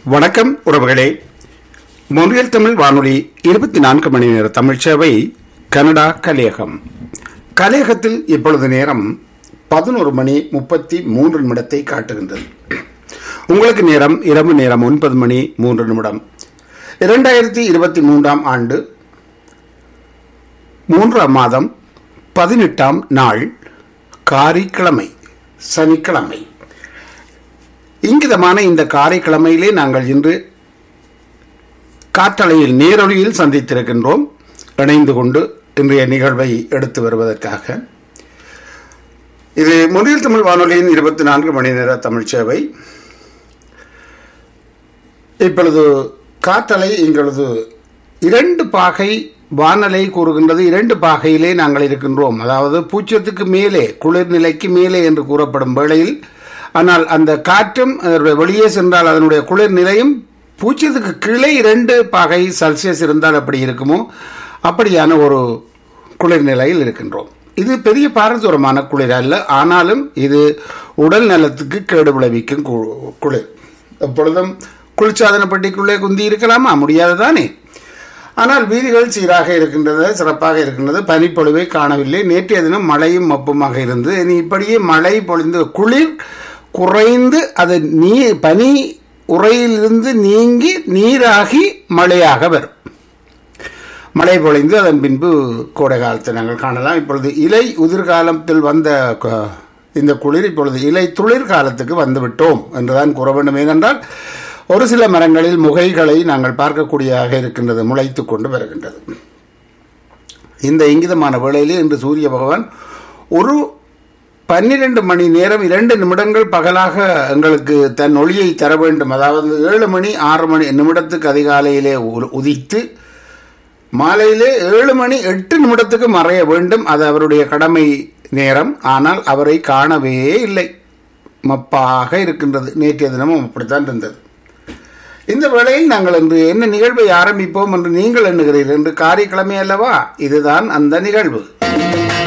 வணக்கம் உறவுகளே மொழியல் தமிழ் வானொலி இருபத்தி நான்கு மணி நேர தமிழ் சேவை கனடா கலையகம் கலையகத்தில் இப்பொழுது நேரம் பதினோரு மணி முப்பத்தி மூன்று நிமிடத்தை காட்டுகின்றது உங்களுக்கு நேரம் இரவு நேரம் ஒன்பது மணி மூன்று நிமிடம் இரண்டாயிரத்தி இருபத்தி மூன்றாம் ஆண்டு மூன்றாம் மாதம் பதினெட்டாம் நாள் காரிக்கிழமை சனிக்கிழமை இங்கிதமான இந்த காரைக்கிழமையிலே நாங்கள் இன்று காற்றலையில் நேரொலியில் சந்தித்திருக்கின்றோம் இணைந்து கொண்டு இன்றைய நிகழ்வை எடுத்து வருவதற்காக இது முன்னில் தமிழ் வானொலியின் இருபத்தி நான்கு மணி நேர தமிழ் சேவை இப்பொழுது காற்றலை எங்களது இரண்டு பாகை வானலை கூறுகின்றது இரண்டு பாகையிலே நாங்கள் இருக்கின்றோம் அதாவது பூச்சியத்துக்கு மேலே குளிர்நிலைக்கு மேலே என்று கூறப்படும் வேளையில் ஆனால் அந்த காற்றும் அதனுடைய வெளியே சென்றால் அதனுடைய குளிர் நிலையும் பூச்சியத்துக்கு கீழே இரண்டு பாகை செல்சியஸ் இருந்தால் அப்படி இருக்குமோ அப்படியான ஒரு குளிர் நிலையில் இருக்கின்றோம் இது பெரிய பாரதூரமான குளிர் அல்ல ஆனாலும் இது உடல் நலத்துக்கு கேடு விளைவிக்கும் கு- குளிர் எப்பொழுதும் குளிர்சாதன பெட்டிக்குள்ளே குந்தி இருக்கலாமா முடியாது தானே ஆனால் வீதிகள் சீராக இருக்கின்றது சிறப்பாக இருக்கின்றது பனிப்பொழிவை காணவில்லை நேற்றைய தினம் மழையும் மப்புமாக இருந்தது இனி இப்படியே மழை பொழிந்து குளிர் குறைந்து அது நீ பனி உறையிலிருந்து நீங்கி நீராகி மழையாக வரும் மழை பொழிந்து அதன் பின்பு கோடை காலத்தை நாங்கள் காணலாம் இப்பொழுது இலை உதிர்காலத்தில் வந்த க- இந்த குளிர் இப்பொழுது இலை துளிர் காலத்துக்கு வந்துவிட்டோம் என்றுதான் கூற வேண்டும் ஏனென்றால் ஒரு சில மரங்களில் முகைகளை நாங்கள் பார்க்கக்கூடியதாக இருக்கின்றது முளைத்து கொண்டு வருகின்றது இந்த இங்கிதமான வேளையிலே இன்று சூரிய பகவான் ஒரு பன்னிரண்டு மணி நேரம் இரண்டு நிமிடங்கள் பகலாக எங்களுக்கு தன் ஒளியை தர வேண்டும் அதாவது ஏழு மணி ஆறு மணி நிமிடத்துக்கு அதிகாலையிலே உ- உதித்து மாலையிலே ஏழு மணி எட்டு நிமிடத்துக்கு மறைய வேண்டும் அது அவருடைய கடமை நேரம் ஆனால் அவரை காணவே இல்லை மப்பாக இருக்கின்றது நேற்றைய தினமும் அப்படித்தான் இருந்தது இந்த வேளையில் நாங்கள் இன்று என்ன நிகழ்வை ஆரம்பிப்போம் என்று நீங்கள் எண்ணுகிறீர்கள் என்று காரிக்கிழமை அல்லவா இதுதான் அந்த நிகழ்வு